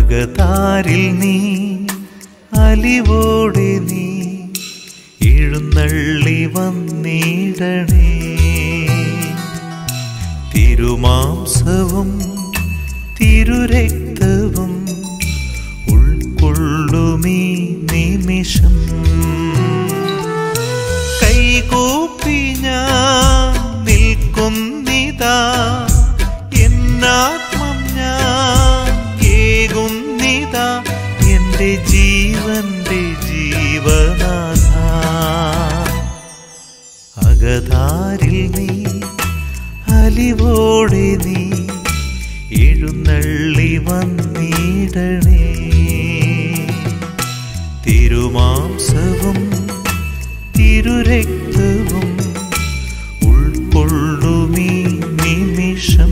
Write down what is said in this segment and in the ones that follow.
അകതാരിൽ നീ അലിവോടെ നീ എഴുന്നള്ളി വന്നിടണേ തിരുമാംസവും തിരുരക്തവും ഉൾക്കൊള്ളുമീ നിമിഷം കൈകൂപ്പി ഞാൻ നിൽക്കുന്നിതാ എന്നാത്മം ഞാൻ ഏകുന്നിതാ എൻ്റെ ജീവന്റെ ജീവനാഥ അകതാരിൽ നീ അലിവോടെ നീ എഴുന്നള്ളി വന്നിടണേ തിരുമാംസവും തിരുരക്തവും ഉൾക്കൊള്ളുമീ നിമിഷം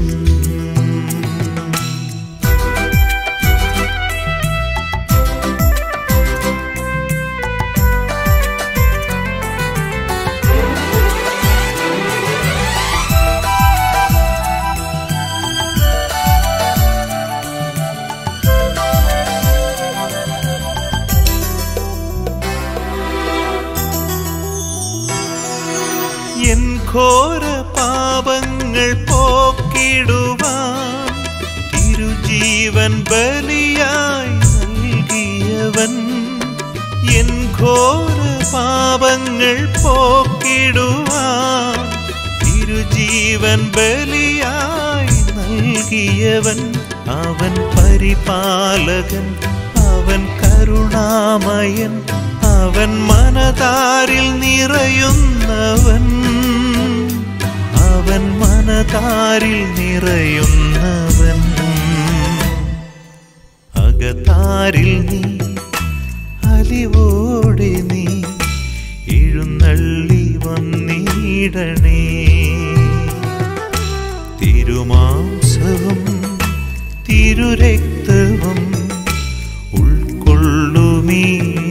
എൻ ഘോര പാപങ്ങൾ പോക്കിടുവാൻ തിരുജീവൻ ബലിയായി നൽകിയവൻ എൻ ഘോര പാപങ്ങൾ പോക്കിടുവാൻ തിരുജീവൻ ബലിയായി നൽകിയവൻ അവൻ പരിപാലകൻ അവൻ കരുണാമയൻ അവൻ മനതാരിൽ നിറയുന്നവൻ അവൻ മനതാരിൽ നിറയുന്നവൻ അകതാരിൽ നീ അലിവോടെ നീ എഴുന്നള്ളി വന്നിടണേ തിരുമാംസവും തിരുരക്തവും ഉൾക്കൊള്ളുമീ